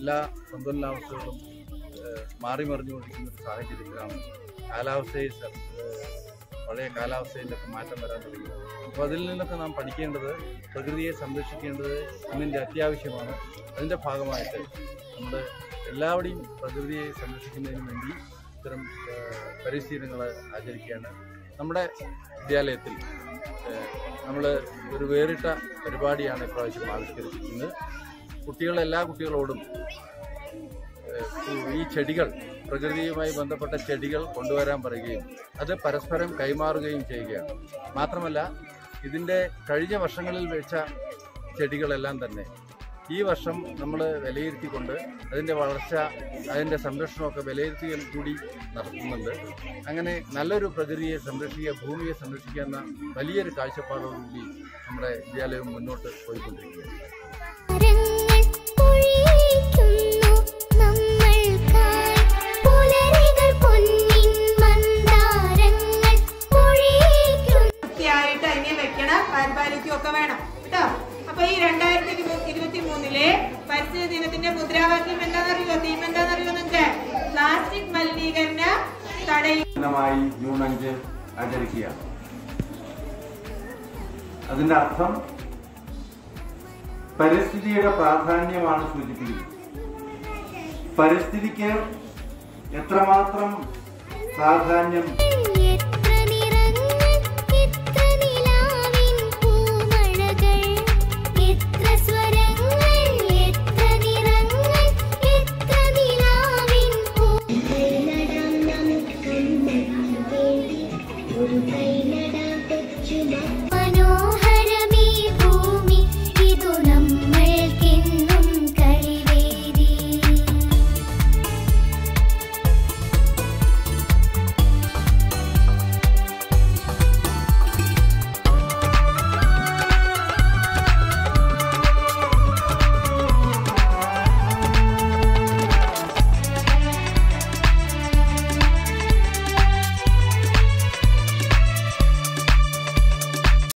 എല്ലാ സന്തുലനാവസ്ഥകളും ഏഹ്, മാറി മറിഞ്ഞുകൊണ്ടിരിക്കുന്ന ഒരു സാഹചര്യത്തിലാണ് കാലാവസ്ഥയിൽ സ- ഏഹ്, പഴയ കാലാവസ്ഥയിലൊക്കെ മാറ്റം വരാൻ തുടങ്ങി അപ്പോൾ അതിൽ നിന്നൊക്കെ നാം പഠിക്കേണ്ടത് പ്രകൃതിയെ സംരക്ഷിക്കേണ്ടത് ഇന്നിൻ്റെ അത്യാവശ്യമാണ് അതിൻ്റെ ഭാഗമായിട്ട് നമ്മുടെ എല്ലാവരുടെയും പ്രകൃതിയെ സംരക്ഷിക്കുന്നതിന് വേണ്ടി ഇത്തരം ഏഹ്, പരിശീലനങ്ങൾ ആചരിക്കുകയാണ് നമ്മുടെ വിദ്യാലയത്തിൽ നമ്മൾ ഒരു വേറിട്ട പരിപാടിയാണ് ഇപ്രാവശ്യം ആവിഷ്കരിച്ചിരിക്കുന്നത് കുട്ടികൾ എല്ലാ കുട്ടികളോടും ഏഹ്, ഈ ചെടികൾ പ്രകൃതിയുമായി ബന്ധപ്പെട്ട ചെടികൾ കൊണ്ടുവരാൻ പറയുകയും അത് പരസ്പരം കൈമാറുകയും ചെയ്യുകയാണ് മാത്രമല്ല ഇതിൻ്റെ കഴിഞ്ഞ വർഷങ്ങളിൽ വെച്ച ചെടികളെല്ലാം തന്നെ ഈ വർഷം നമ്മൾ വിലയിരുത്തിക്കൊണ്ട് അതിൻ്റെ വളർച്ച അതിൻ്റെ സംരക്ഷണമൊക്കെ വിലയിരുത്തിയിൽ കൂടി നടത്തുന്നുണ്ട് അങ്ങനെ നല്ലൊരു പ്രകൃതിയെ സംരക്ഷിക്കുക ഭൂമിയെ സംരക്ഷിക്കുക എന്ന വലിയൊരു കാഴ്ചപ്പാടോടുകൂടി നമ്മുടെ വിദ്യാലയം മുന്നോട്ട് പോയിക്കൊണ്ടിരിക്കുകയാണ് മരങ്ങൾ പൊഴിക്കുന്നു നമ്മൾക്കായി പുലരികൾ പൊന്നിൻ മന്ദാരങ്ങൾ പൊഴിക്കുന്നു വൃത്തിയായിട്ട് അതിനെ വെക്കണം പരിപാലിക്കുകയൊക്കെ വേണം കേട്ടോ അപ്പൊ ഈ രണ്ടായിരത്തി ഇരുപത്തി മൂന്നിലെ പരിസ്ഥിതി ദിനത്തിന്റെ മുദ്രാവാക്യം എന്താണെന്നറിയോ തീം എന്താണെന്നറിയോ നിങ്ങൾക്ക് പ്ലാസ്റ്റിക് മലിനീകരണ തടയും ദിനമായി ജൂൺ അഞ്ച് ആചരിക്കുക അതിന്റെ അർത്ഥം പരിസ്ഥിതിയുടെ പ്രാധാന്യമാണ് സൂചിപ്പിക്കുന്നത് പരിസ്ഥിതിക്ക് എത്രമാത്രം പ്രാധാന്യം